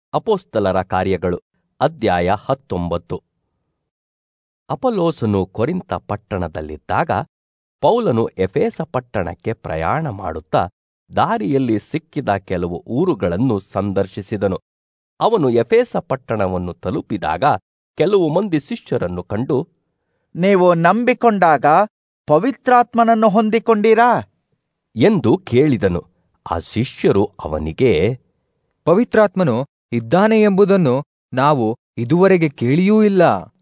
ಅಪೋಸ್ತಲರ ಕಾರ್ಯಗಳು ಅಧ್ಯಾಯ ಹತ್ತೊಂಬತ್ತು ಅಪಲೋಸನು ಕೊರಿಂತ ಪಟ್ಟಣದಲ್ಲಿದ್ದಾಗ ಪೌಲನು ಎಫೇಸ ಪಟ್ಟಣಕ್ಕೆ ಪ್ರಯಾಣ ಮಾಡುತ್ತಾ ದಾರಿಯಲ್ಲಿ ಸಿಕ್ಕಿದ ಕೆಲವು ಊರುಗಳನ್ನು ಸಂದರ್ಶಿಸಿದನು ಅವನು ಎಫೇಸ ಪಟ್ಟಣವನ್ನು ತಲುಪಿದಾಗ ಕೆಲವು ಮಂದಿ ಶಿಷ್ಯರನ್ನು ಕಂಡು ನೀವು ನಂಬಿಕೊಂಡಾಗ ಪವಿತ್ರಾತ್ಮನನ್ನು ಹೊಂದಿಕೊಂಡಿರಾ ಎಂದು ಕೇಳಿದನು ಆ ಶಿಷ್ಯರು ಅವನಿಗೆ ಪವಿತ್ರಾತ್ಮನು ಇದ್ದಾನೆ ಎಂಬುದನ್ನು ನಾವು ಇದುವರೆಗೆ ಕೇಳಿಯೂ ಇಲ್ಲ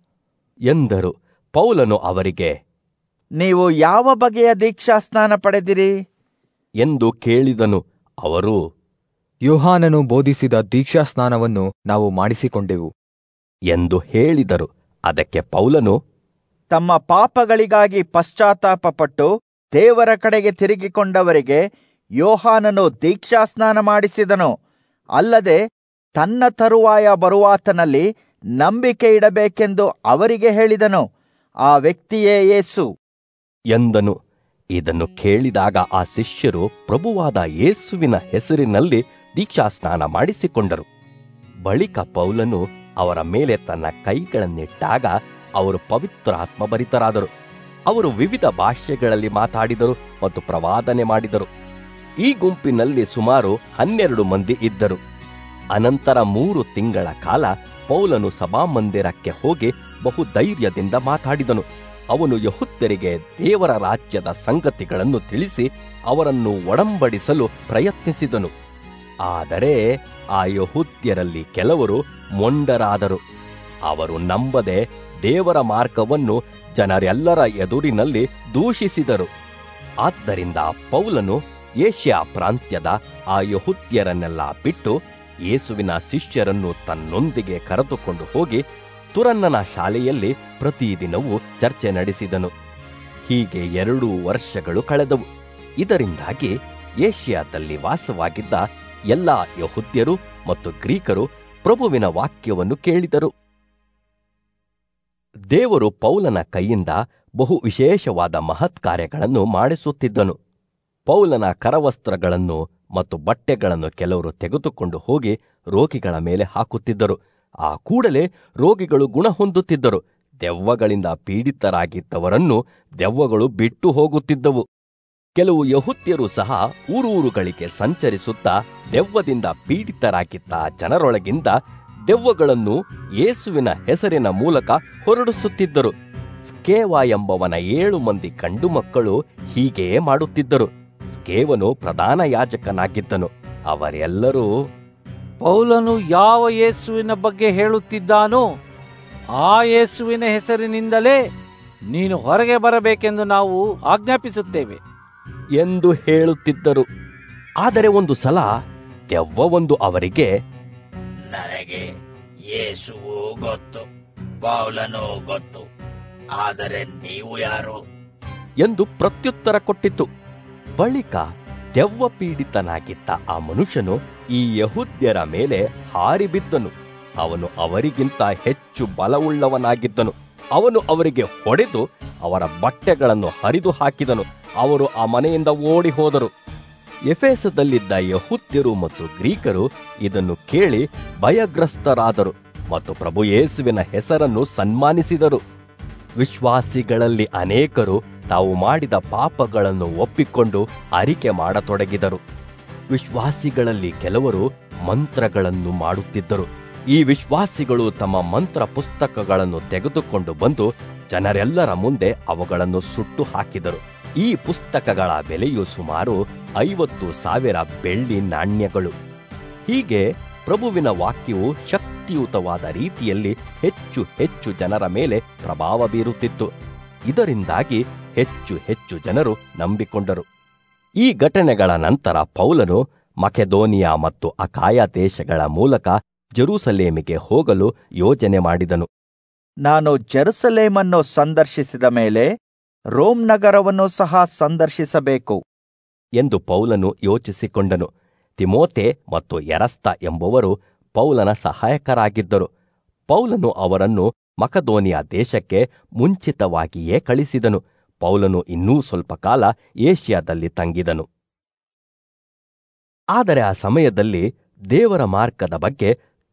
ಎಂದರು ಪೌಲನು ಅವರಿಗೆ ನೀವು ಯಾವ ಬಗೆಯ ದೀಕ್ಷಾಸ್ನಾನ ಪಡೆದಿರಿ ಎಂದು ಕೇಳಿದನು ಅವರು ಯೋಹಾನನು ಬೋಧಿಸಿದ ದೀಕ್ಷಾಸ್ನಾನವನ್ನು ನಾವು ಮಾಡಿಸಿಕೊಂಡೆವು ಎಂದು ಹೇಳಿದರು ಅದಕ್ಕೆ ಪೌಲನು ತಮ್ಮ ಪಾಪಗಳಿಗಾಗಿ ಪಶ್ಚಾತ್ತಾಪಪಟ್ಟು ದೇವರ ಕಡೆಗೆ ತಿರುಗಿಕೊಂಡವರಿಗೆ ಯೋಹಾನನು ದೀಕ್ಷಾಸ್ನಾನ ಮಾಡಿಸಿದನು ಅಲ್ಲದೆ ತನ್ನ ತರುವಾಯ ಬರುವಾತನಲ್ಲಿ ನಂಬಿಕೆ ಇಡಬೇಕೆಂದು ಅವರಿಗೆ ಹೇಳಿದನು ಆ ವ್ಯಕ್ತಿಯೇ ಯೇಸು ಎಂದನು ಇದನ್ನು ಕೇಳಿದಾಗ ಆ ಶಿಷ್ಯರು ಪ್ರಭುವಾದ ಯೇಸುವಿನ ಹೆಸರಿನಲ್ಲಿ ದೀಕ್ಷಾಸ್ನಾನ ಮಾಡಿಸಿಕೊಂಡರು ಬಳಿಕ ಪೌಲನು ಅವರ ಮೇಲೆ ತನ್ನ ಕೈಗಳನ್ನಿಟ್ಟಾಗ ಅವರು ಪವಿತ್ರ ಆತ್ಮಭರಿತರಾದರು ಅವರು ವಿವಿಧ ಭಾಷೆಗಳಲ್ಲಿ ಮಾತಾಡಿದರು ಮತ್ತು ಪ್ರವಾದನೆ ಮಾಡಿದರು ಈ ಗುಂಪಿನಲ್ಲಿ ಸುಮಾರು ಹನ್ನೆರಡು ಮಂದಿ ಇದ್ದರು ಅನಂತರ ಮೂರು ತಿಂಗಳ ಕಾಲ ಪೌಲನು ಸಭಾಮಂದಿರಕ್ಕೆ ಹೋಗಿ ಬಹು ಧೈರ್ಯದಿಂದ ಮಾತಾಡಿದನು ಅವನು ಯಹುದ್ಯರಿಗೆ ದೇವರ ರಾಜ್ಯದ ಸಂಗತಿಗಳನ್ನು ತಿಳಿಸಿ ಅವರನ್ನು ಒಡಂಬಡಿಸಲು ಪ್ರಯತ್ನಿಸಿದನು ಆದರೆ ಆ ಯಹುದ್ಯರಲ್ಲಿ ಕೆಲವರು ಮೊಂಡರಾದರು ಅವರು ನಂಬದೆ ದೇವರ ಮಾರ್ಗವನ್ನು ಜನರೆಲ್ಲರ ಎದುರಿನಲ್ಲಿ ದೂಷಿಸಿದರು ಆದ್ದರಿಂದ ಪೌಲನು ಏಷ್ಯಾ ಪ್ರಾಂತ್ಯದ ಆ ಯಹುದ್ಯರನ್ನೆಲ್ಲ ಬಿಟ್ಟು ಯೇಸುವಿನ ಶಿಷ್ಯರನ್ನು ತನ್ನೊಂದಿಗೆ ಕರೆದುಕೊಂಡು ಹೋಗಿ ತುರನ್ನನ ಶಾಲೆಯಲ್ಲಿ ಪ್ರತಿದಿನವೂ ಚರ್ಚೆ ನಡೆಸಿದನು ಹೀಗೆ ಎರಡೂ ವರ್ಷಗಳು ಕಳೆದವು ಇದರಿಂದಾಗಿ ಏಷ್ಯಾದಲ್ಲಿ ವಾಸವಾಗಿದ್ದ ಎಲ್ಲಾ ಯಹುದ್ಯರು ಮತ್ತು ಗ್ರೀಕರು ಪ್ರಭುವಿನ ವಾಕ್ಯವನ್ನು ಕೇಳಿದರು ದೇವರು ಪೌಲನ ಕೈಯಿಂದ ಬಹು ವಿಶೇಷವಾದ ಮಹತ್ಕಾರ್ಯಗಳನ್ನು ಮಾಡಿಸುತ್ತಿದ್ದನು ಪೌಲನ ಕರವಸ್ತ್ರಗಳನ್ನು ಮತ್ತು ಬಟ್ಟೆಗಳನ್ನು ಕೆಲವರು ತೆಗೆದುಕೊಂಡು ಹೋಗಿ ರೋಗಿಗಳ ಮೇಲೆ ಹಾಕುತ್ತಿದ್ದರು ಆ ಕೂಡಲೇ ರೋಗಿಗಳು ಗುಣ ಹೊಂದುತ್ತಿದ್ದರು ದೆವ್ವಗಳಿಂದ ಪೀಡಿತರಾಗಿದ್ದವರನ್ನು ದೆವ್ವಗಳು ಬಿಟ್ಟು ಹೋಗುತ್ತಿದ್ದವು ಕೆಲವು ಯಹುತ್ಯರು ಸಹ ಊರೂರುಗಳಿಗೆ ಸಂಚರಿಸುತ್ತಾ ದೆವ್ವದಿಂದ ಪೀಡಿತರಾಗಿದ್ದ ಜನರೊಳಗಿಂದ ದೆವ್ವಗಳನ್ನು ಯೇಸುವಿನ ಹೆಸರಿನ ಮೂಲಕ ಹೊರಡಿಸುತ್ತಿದ್ದರು ಸ್ಕೇವ ಎಂಬವನ ಏಳು ಮಂದಿ ಗಂಡು ಮಕ್ಕಳು ಹೀಗೆಯೇ ಮಾಡುತ್ತಿದ್ದರು ಸ್ಕೇವನು ಪ್ರಧಾನ ಯಾಜಕನಾಗಿದ್ದನು ಅವರೆಲ್ಲರೂ ಪೌಲನು ಯಾವ ಯೇಸುವಿನ ಬಗ್ಗೆ ಹೇಳುತ್ತಿದ್ದಾನೋ ಆ ಯೇಸುವಿನ ಹೆಸರಿನಿಂದಲೇ ನೀನು ಹೊರಗೆ ಬರಬೇಕೆಂದು ನಾವು ಆಜ್ಞಾಪಿಸುತ್ತೇವೆ ಎಂದು ಹೇಳುತ್ತಿದ್ದರು ಆದರೆ ಒಂದು ಸಲ ದೆವ್ವವೊಂದು ಅವರಿಗೆ ನನಗೆ ಯೇಸುವು ಗೊತ್ತು ಪೌಲನು ಗೊತ್ತು ಆದರೆ ನೀವು ಯಾರು ಎಂದು ಪ್ರತ್ಯುತ್ತರ ಕೊಟ್ಟಿತು ಬಳಿಕ ದೆವ್ವ ಪೀಡಿತನಾಗಿದ್ದ ಆ ಮನುಷ್ಯನು ಈ ಯಹುದ್ಯರ ಮೇಲೆ ಹಾರಿಬಿದ್ದನು ಅವನು ಅವರಿಗಿಂತ ಹೆಚ್ಚು ಬಲವುಳ್ಳವನಾಗಿದ್ದನು ಅವನು ಅವರಿಗೆ ಹೊಡೆದು ಅವರ ಬಟ್ಟೆಗಳನ್ನು ಹರಿದು ಹಾಕಿದನು ಅವರು ಆ ಮನೆಯಿಂದ ಓಡಿ ಹೋದರು ಎಫೇಸದಲ್ಲಿದ್ದ ಯಹುದ್ಯರು ಮತ್ತು ಗ್ರೀಕರು ಇದನ್ನು ಕೇಳಿ ಭಯಗ್ರಸ್ತರಾದರು ಮತ್ತು ಪ್ರಭು ಯೇಸುವಿನ ಹೆಸರನ್ನು ಸನ್ಮಾನಿಸಿದರು ವಿಶ್ವಾಸಿಗಳಲ್ಲಿ ಅನೇಕರು ತಾವು ಮಾಡಿದ ಪಾಪಗಳನ್ನು ಒಪ್ಪಿಕೊಂಡು ಅರಿಕೆ ಮಾಡತೊಡಗಿದರು ವಿಶ್ವಾಸಿಗಳಲ್ಲಿ ಕೆಲವರು ಮಂತ್ರಗಳನ್ನು ಮಾಡುತ್ತಿದ್ದರು ಈ ವಿಶ್ವಾಸಿಗಳು ತಮ್ಮ ಮಂತ್ರ ಪುಸ್ತಕಗಳನ್ನು ತೆಗೆದುಕೊಂಡು ಬಂದು ಜನರೆಲ್ಲರ ಮುಂದೆ ಅವುಗಳನ್ನು ಸುಟ್ಟು ಹಾಕಿದರು ಈ ಪುಸ್ತಕಗಳ ಬೆಲೆಯು ಸುಮಾರು ಐವತ್ತು ಸಾವಿರ ಬೆಳ್ಳಿ ನಾಣ್ಯಗಳು ಹೀಗೆ ಪ್ರಭುವಿನ ವಾಕ್ಯವು ಶಕ್ತಿಯುತವಾದ ರೀತಿಯಲ್ಲಿ ಹೆಚ್ಚು ಹೆಚ್ಚು ಜನರ ಮೇಲೆ ಪ್ರಭಾವ ಬೀರುತ್ತಿತ್ತು ಇದರಿಂದಾಗಿ ಹೆಚ್ಚು ಹೆಚ್ಚು ಜನರು ನಂಬಿಕೊಂಡರು ಈ ಘಟನೆಗಳ ನಂತರ ಪೌಲನು ಮಕೆದೋನಿಯಾ ಮತ್ತು ಅಕಾಯ ದೇಶಗಳ ಮೂಲಕ ಜೆರೂಸಲೇಮಿಗೆ ಹೋಗಲು ಯೋಜನೆ ಮಾಡಿದನು ನಾನು ಜೆರುಸಲೇಮನ್ನು ಸಂದರ್ಶಿಸಿದ ಮೇಲೆ ರೋಮ್ ನಗರವನ್ನು ಸಹ ಸಂದರ್ಶಿಸಬೇಕು ಎಂದು ಪೌಲನು ಯೋಚಿಸಿಕೊಂಡನು ತಿಮೋತೆ ಮತ್ತು ಎರಸ್ತ ಎಂಬುವರು ಪೌಲನ ಸಹಾಯಕರಾಗಿದ್ದರು ಪೌಲನು ಅವರನ್ನು ಮಕದೋನಿಯ ದೇಶಕ್ಕೆ ಮುಂಚಿತವಾಗಿಯೇ ಕಳಿಸಿದನು ಪೌಲನು ಇನ್ನೂ ಸ್ವಲ್ಪ ಕಾಲ ಏಷ್ಯಾದಲ್ಲಿ ತಂಗಿದನು ಆದರೆ ಆ ಸಮಯದಲ್ಲಿ ದೇವರ ಮಾರ್ಗದ ಬಗ್ಗೆ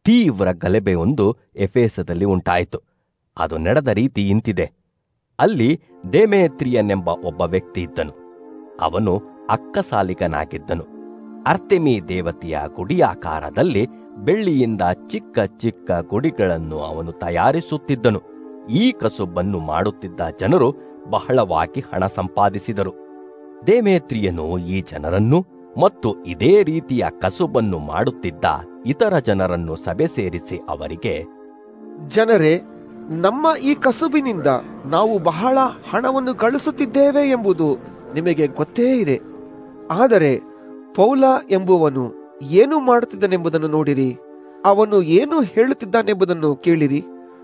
ತೀವ್ರ ಗಲಭೆಯೊಂದು ಎಫೇಸದಲ್ಲಿ ಉಂಟಾಯಿತು ಅದು ನಡೆದ ರೀತಿ ಇಂತಿದೆ ಅಲ್ಲಿ ದೇಮೇತ್ರಿಯನೆಂಬ ಒಬ್ಬ ವ್ಯಕ್ತಿ ಇದ್ದನು ಅವನು ಅಕ್ಕಸಾಲಿಗನಾಗಿದ್ದನು ಅರ್ತೆಮಿ ದೇವತೆಯ ಗುಡಿಯಾಕಾರದಲ್ಲಿ ಬೆಳ್ಳಿಯಿಂದ ಚಿಕ್ಕ ಚಿಕ್ಕ ಗುಡಿಗಳನ್ನು ಅವನು ತಯಾರಿಸುತ್ತಿದ್ದನು ಈ ಕಸುಬನ್ನು ಮಾಡುತ್ತಿದ್ದ ಜನರು ಬಹಳವಾಗಿ ಹಣ ಸಂಪಾದಿಸಿದರು ದೇಮೇತ್ರಿಯನು ಈ ಜನರನ್ನು ಮತ್ತು ಇದೇ ರೀತಿಯ ಕಸುಬನ್ನು ಮಾಡುತ್ತಿದ್ದ ಇತರ ಜನರನ್ನು ಸಭೆ ಸೇರಿಸಿ ಅವರಿಗೆ ಜನರೇ ನಮ್ಮ ಈ ಕಸುಬಿನಿಂದ ನಾವು ಬಹಳ ಹಣವನ್ನು ಗಳಿಸುತ್ತಿದ್ದೇವೆ ಎಂಬುದು ನಿಮಗೆ ಗೊತ್ತೇ ಇದೆ ಆದರೆ ಪೌಲ ಎಂಬುವನು ಏನು ಮಾಡುತ್ತಿದ್ದನೆಂಬುದನ್ನು ನೋಡಿರಿ ಅವನು ಏನು ಹೇಳುತ್ತಿದ್ದಾನೆಂಬುದನ್ನು ಕೇಳಿರಿ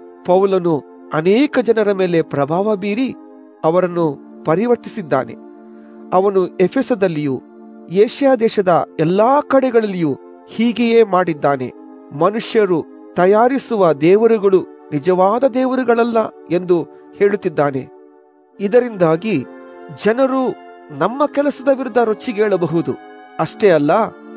ಪೌಲನು ಅನೇಕ ಜನರ ಮೇಲೆ ಪ್ರಭಾವ ಬೀರಿ ಅವರನ್ನು ಪರಿವರ್ತಿಸಿದ್ದಾನೆ ಅವನು ಎಫೆಸದಲ್ಲಿಯೂ ಏಷ್ಯಾ ದೇಶದ ಎಲ್ಲಾ ಕಡೆಗಳಲ್ಲಿಯೂ ಹೀಗೆಯೇ ಮಾಡಿದ್ದಾನೆ ಮನುಷ್ಯರು ತಯಾರಿಸುವ ದೇವರುಗಳು ನಿಜವಾದ ದೇವರುಗಳಲ್ಲ ಎಂದು ಹೇಳುತ್ತಿದ್ದಾನೆ ಇದರಿಂದಾಗಿ ಜನರು ನಮ್ಮ ಕೆಲಸದ ವಿರುದ್ಧ ರೊಚ್ಚಿಗೇಳಬಹುದು ಅಷ್ಟೇ ಅಲ್ಲ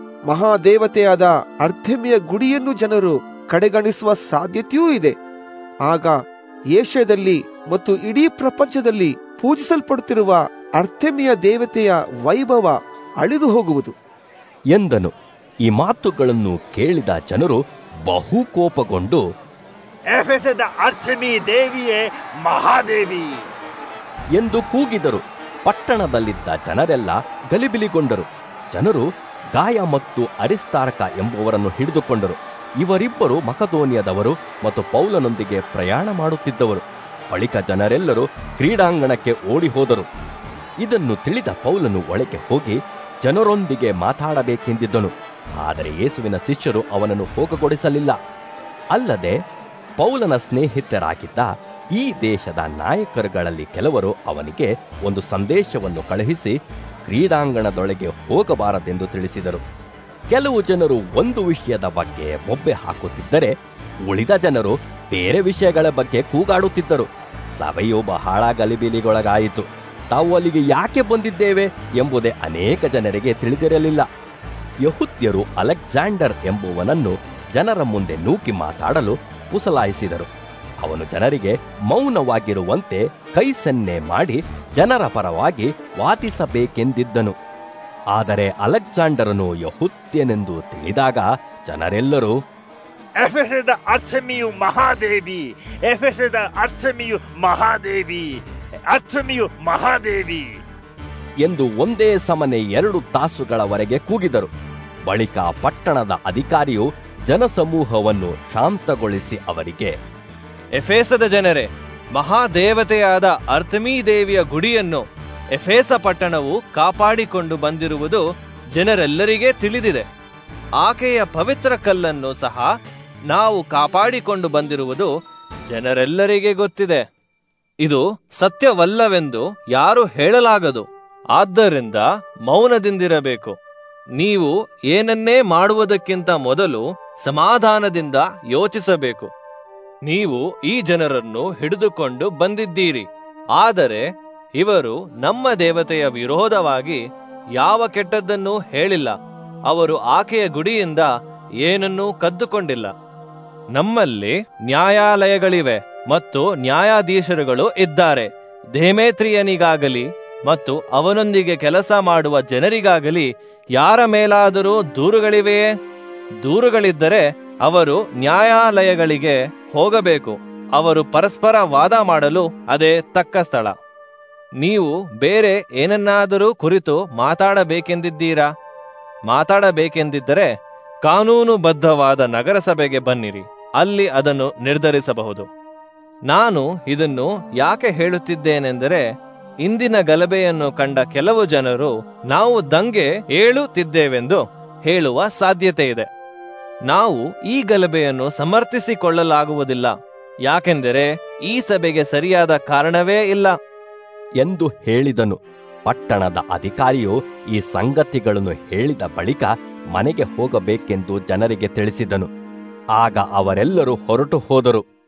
ಮಹಾದೇವತೆಯಾದ ಅರ್ಧೆಮಿಯ ಗುಡಿಯನ್ನು ಜನರು ಕಡೆಗಣಿಸುವ ಸಾಧ್ಯತೆಯೂ ಇದೆ ಆಗ ಏಷ್ಯಾದಲ್ಲಿ ಮತ್ತು ಇಡೀ ಪ್ರಪಂಚದಲ್ಲಿ ಪೂಜಿಸಲ್ಪಡುತ್ತಿರುವ ಅರ್ಧೆಮಿಯ ದೇವತೆಯ ವೈಭವ ಅಳಿದು ಹೋಗುವುದು ಎಂದನು ಈ ಮಾತುಗಳನ್ನು ಕೇಳಿದ ಜನರು ಬಹು ಕೋಪಗೊಂಡು ಎಫೆಸದ ಅರ್ಥಮಿ ದೇವಿಯೇ ಮಹಾದೇವಿ ಎಂದು ಕೂಗಿದರು ಪಟ್ಟಣದಲ್ಲಿದ್ದ ಜನರೆಲ್ಲ ಗಲಿಬಿಲಿಗೊಂಡರು ಜನರು ಗಾಯ ಮತ್ತು ಅರಿಸ್ತಾರಕ ಎಂಬುವರನ್ನು ಹಿಡಿದುಕೊಂಡರು ಇವರಿಬ್ಬರು ಮಕದೋನಿಯದವರು ಮತ್ತು ಪೌಲನೊಂದಿಗೆ ಪ್ರಯಾಣ ಮಾಡುತ್ತಿದ್ದವರು ಬಳಿಕ ಜನರೆಲ್ಲರೂ ಕ್ರೀಡಾಂಗಣಕ್ಕೆ ಓಡಿ ಹೋದರು ಇದನ್ನು ತಿಳಿದ ಪೌಲನು ಒಳಗೆ ಹೋಗಿ ಜನರೊಂದಿಗೆ ಮಾತಾಡಬೇಕೆಂದಿದ್ದನು ಆದರೆ ಯೇಸುವಿನ ಶಿಷ್ಯರು ಅವನನ್ನು ಹೋಗಗೊಡಿಸಲಿಲ್ಲ ಅಲ್ಲದೆ ಪೌಲನ ಸ್ನೇಹಿತರಾಗಿದ್ದ ಈ ದೇಶದ ನಾಯಕರುಗಳಲ್ಲಿ ಕೆಲವರು ಅವನಿಗೆ ಒಂದು ಸಂದೇಶವನ್ನು ಕಳುಹಿಸಿ ಕ್ರೀಡಾಂಗಣದೊಳಗೆ ಹೋಗಬಾರದೆಂದು ತಿಳಿಸಿದರು ಕೆಲವು ಜನರು ಒಂದು ವಿಷಯದ ಬಗ್ಗೆ ಬೊಬ್ಬೆ ಹಾಕುತ್ತಿದ್ದರೆ ಉಳಿದ ಜನರು ಬೇರೆ ವಿಷಯಗಳ ಬಗ್ಗೆ ಕೂಗಾಡುತ್ತಿದ್ದರು ಸಭೆಯು ಬಹಳ ಗಲಿಬಿಲಿಗೊಳಗಾಯಿತು ತಾವು ಅಲ್ಲಿಗೆ ಯಾಕೆ ಬಂದಿದ್ದೇವೆ ಎಂಬುದೇ ಅನೇಕ ಜನರಿಗೆ ತಿಳಿದಿರಲಿಲ್ಲ ಯಹುದ್ಯರು ಅಲೆಕ್ಸಾಂಡರ್ ಎಂಬುವನನ್ನು ಜನರ ಮುಂದೆ ನೂಕಿ ಮಾತಾಡಲು ಪುಸಲಾಯಿಸಿದರು ಅವನು ಜನರಿಗೆ ಮೌನವಾಗಿರುವಂತೆ ಕೈ ಸನ್ನೆ ಮಾಡಿ ಜನರ ಪರವಾಗಿ ವಾದಿಸಬೇಕೆಂದಿದ್ದನು ಆದರೆ ಅಲೆಕ್ಸಾಂಡರನು ಯಹುದ್ಯನೆಂದು ತಿಳಿದಾಗ ಜನರೆಲ್ಲರೂ ಎಫೆಸದ ಅರ್ಥಮಿಯು ಮಹಾದೇವಿ ಎಫೆಸದ ಅರ್ಥಮಿಯು ಮಹಾದೇವಿ ಅರ್ಥಮಿಯು ಮಹಾದೇವಿ ಎಂದು ಒಂದೇ ಸಮನೆ ಎರಡು ತಾಸುಗಳವರೆಗೆ ಕೂಗಿದರು ಬಳಿಕ ಪಟ್ಟಣದ ಅಧಿಕಾರಿಯು ಜನಸಮೂಹವನ್ನು ಶಾಂತಗೊಳಿಸಿ ಅವರಿಗೆ ಎಫೇಸದ ಜನರೇ ಮಹಾದೇವತೆಯಾದ ಅರ್ಥಮೀ ದೇವಿಯ ಗುಡಿಯನ್ನು ಎಫೇಸ ಪಟ್ಟಣವು ಕಾಪಾಡಿಕೊಂಡು ಬಂದಿರುವುದು ಜನರೆಲ್ಲರಿಗೇ ತಿಳಿದಿದೆ ಆಕೆಯ ಪವಿತ್ರ ಕಲ್ಲನ್ನು ಸಹ ನಾವು ಕಾಪಾಡಿಕೊಂಡು ಬಂದಿರುವುದು ಜನರೆಲ್ಲರಿಗೆ ಗೊತ್ತಿದೆ ಇದು ಸತ್ಯವಲ್ಲವೆಂದು ಯಾರು ಹೇಳಲಾಗದು ಆದ್ದರಿಂದ ಮೌನದಿಂದಿರಬೇಕು ನೀವು ಏನನ್ನೇ ಮಾಡುವುದಕ್ಕಿಂತ ಮೊದಲು ಸಮಾಧಾನದಿಂದ ಯೋಚಿಸಬೇಕು ನೀವು ಈ ಜನರನ್ನು ಹಿಡಿದುಕೊಂಡು ಬಂದಿದ್ದೀರಿ ಆದರೆ ಇವರು ನಮ್ಮ ದೇವತೆಯ ವಿರೋಧವಾಗಿ ಯಾವ ಕೆಟ್ಟದ್ದನ್ನೂ ಹೇಳಿಲ್ಲ ಅವರು ಆಕೆಯ ಗುಡಿಯಿಂದ ಏನನ್ನೂ ಕದ್ದುಕೊಂಡಿಲ್ಲ ನಮ್ಮಲ್ಲಿ ನ್ಯಾಯಾಲಯಗಳಿವೆ ಮತ್ತು ನ್ಯಾಯಾಧೀಶರುಗಳು ಇದ್ದಾರೆ ಧೇಮೇತ್ರಿಯನಿಗಾಗಲಿ ಮತ್ತು ಅವನೊಂದಿಗೆ ಕೆಲಸ ಮಾಡುವ ಜನರಿಗಾಗಲಿ ಯಾರ ಮೇಲಾದರೂ ದೂರುಗಳಿವೆಯೇ ದೂರುಗಳಿದ್ದರೆ ಅವರು ನ್ಯಾಯಾಲಯಗಳಿಗೆ ಹೋಗಬೇಕು ಅವರು ಪರಸ್ಪರ ವಾದ ಮಾಡಲು ಅದೇ ತಕ್ಕ ಸ್ಥಳ ನೀವು ಬೇರೆ ಏನನ್ನಾದರೂ ಕುರಿತು ಮಾತಾಡಬೇಕೆಂದಿದ್ದೀರಾ ಮಾತಾಡಬೇಕೆಂದಿದ್ದರೆ ಕಾನೂನುಬದ್ಧವಾದ ನಗರಸಭೆಗೆ ಬನ್ನಿರಿ ಅಲ್ಲಿ ಅದನ್ನು ನಿರ್ಧರಿಸಬಹುದು ನಾನು ಇದನ್ನು ಯಾಕೆ ಹೇಳುತ್ತಿದ್ದೇನೆಂದರೆ ಇಂದಿನ ಗಲಭೆಯನ್ನು ಕಂಡ ಕೆಲವು ಜನರು ನಾವು ದಂಗೆ ಏಳುತ್ತಿದ್ದೇವೆಂದು ಹೇಳುವ ಸಾಧ್ಯತೆ ಇದೆ ನಾವು ಈ ಗಲಭೆಯನ್ನು ಸಮರ್ಥಿಸಿಕೊಳ್ಳಲಾಗುವುದಿಲ್ಲ ಯಾಕೆಂದರೆ ಈ ಸಭೆಗೆ ಸರಿಯಾದ ಕಾರಣವೇ ಇಲ್ಲ ಎಂದು ಹೇಳಿದನು ಪಟ್ಟಣದ ಅಧಿಕಾರಿಯು ಈ ಸಂಗತಿಗಳನ್ನು ಹೇಳಿದ ಬಳಿಕ ಮನೆಗೆ ಹೋಗಬೇಕೆಂದು ಜನರಿಗೆ ತಿಳಿಸಿದನು ಆಗ ಅವರೆಲ್ಲರೂ ಹೊರಟು ಹೋದರು